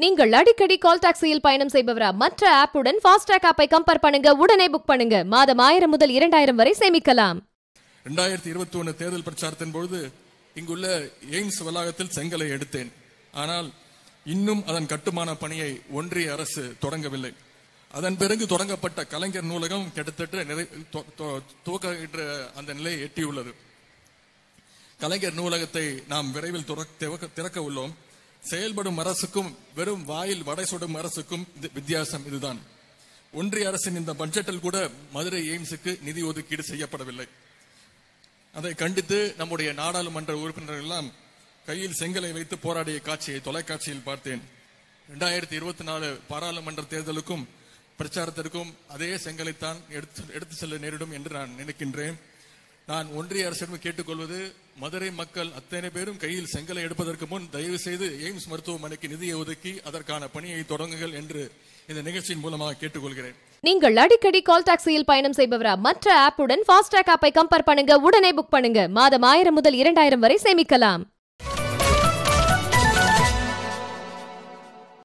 நீங்கள் அடிக்கடி கால் டாக்ஸியில் பயணம் செய்பவரா மற்ற ஆப்புடன் ஃபாஸ்டாக் ஆப்பை கம்பேர் பண்ணுங்க உடனே புக் பண்ணுங்க மாதம் ஆயிரம் முதல் இரண்டாயிரம் வரை சேமிக்கலாம் ரெண்டாயிரத்தி இருபத்தி ஒன்று தேர்தல் பிரச்சாரத்தின் பொழுது இங்குள்ள எய்ம்ஸ் வளாகத்தில் செங்கலை எடுத்தேன் ஆனால் இன்னும் அதன் கட்டுமான பணியை ஒன்றிய அரசு தொடங்கவில்லை அதன் பிறகு தொடங்கப்பட்ட கலைஞர் நூலகம் கிட்டத்தட்ட நிறை தொ- தொ- துவக்குகின்ற அந்த நிலையை எட்டியுள்ளது கலைஞர் நூலகத்தை நாம் விரைவில் துறக்க- திறக்க- திறக்க உள்ளோம் செயல்படும் அரசுக்கும் வெறும் வாயில் வடை சுடும் அரசுக்கும் இது- வித்தியாசம் இதுதான் ஒன்றிய அரசின் இந்த பட்ஜெட்டில் கூட மதுரை எய்ம்ஸுக்கு நிதி ஒதுக்கீடு செய்யப்படவில்லை அதை கண்டித்து நம்முடைய நாடாளுமன்ற உறுப்பினர்கள் எல்லாம் கையில் செங்கலை வைத்து போராடிய காட்சியை தொலைக்காட்சியில் பார்த்தேன் இரண்டாயிரத்தி இருபத்தி நாலு பாராளுமன்ற தேர்தலுக்கும் பிரச்சாரத்திற்கும் அதே செங்கலைத்தான் எடுத்து எடுத்து செல்ல நேரிடும் என்று நான் நினைக்கின்றேன் நான் ஒன்றிய அரசிடம் கேட்டுக்கொள்வது மதுரை மக்கள் அத்தனை பேரும் கையில் செங்கலை எடுப்பதற்கு முன் தயவு செய்து எய்ம்ஸ் மருத்துவமனைக்கு நிதியை ஒதுக்கி அதற்கான பணியை தொடங்குங்கள் என்று இந்த நிகழ்ச்சியின் மூலமாக கேட்டுக்கொள்கிறேன் நீங்கள் அடிக்கடி கால் டாக்ஸியில் பயணம் செய்பவரா மற்ற ஆப்புடன் ஃபாஸ்டாக் ஆப்பை கம்பேர் பண்ணுங்க உடனே புக் பண்ணுங்க மாதம் ஆயிரம் முதல் இரண்டாயிரம் வரை சேமிக்கலாம்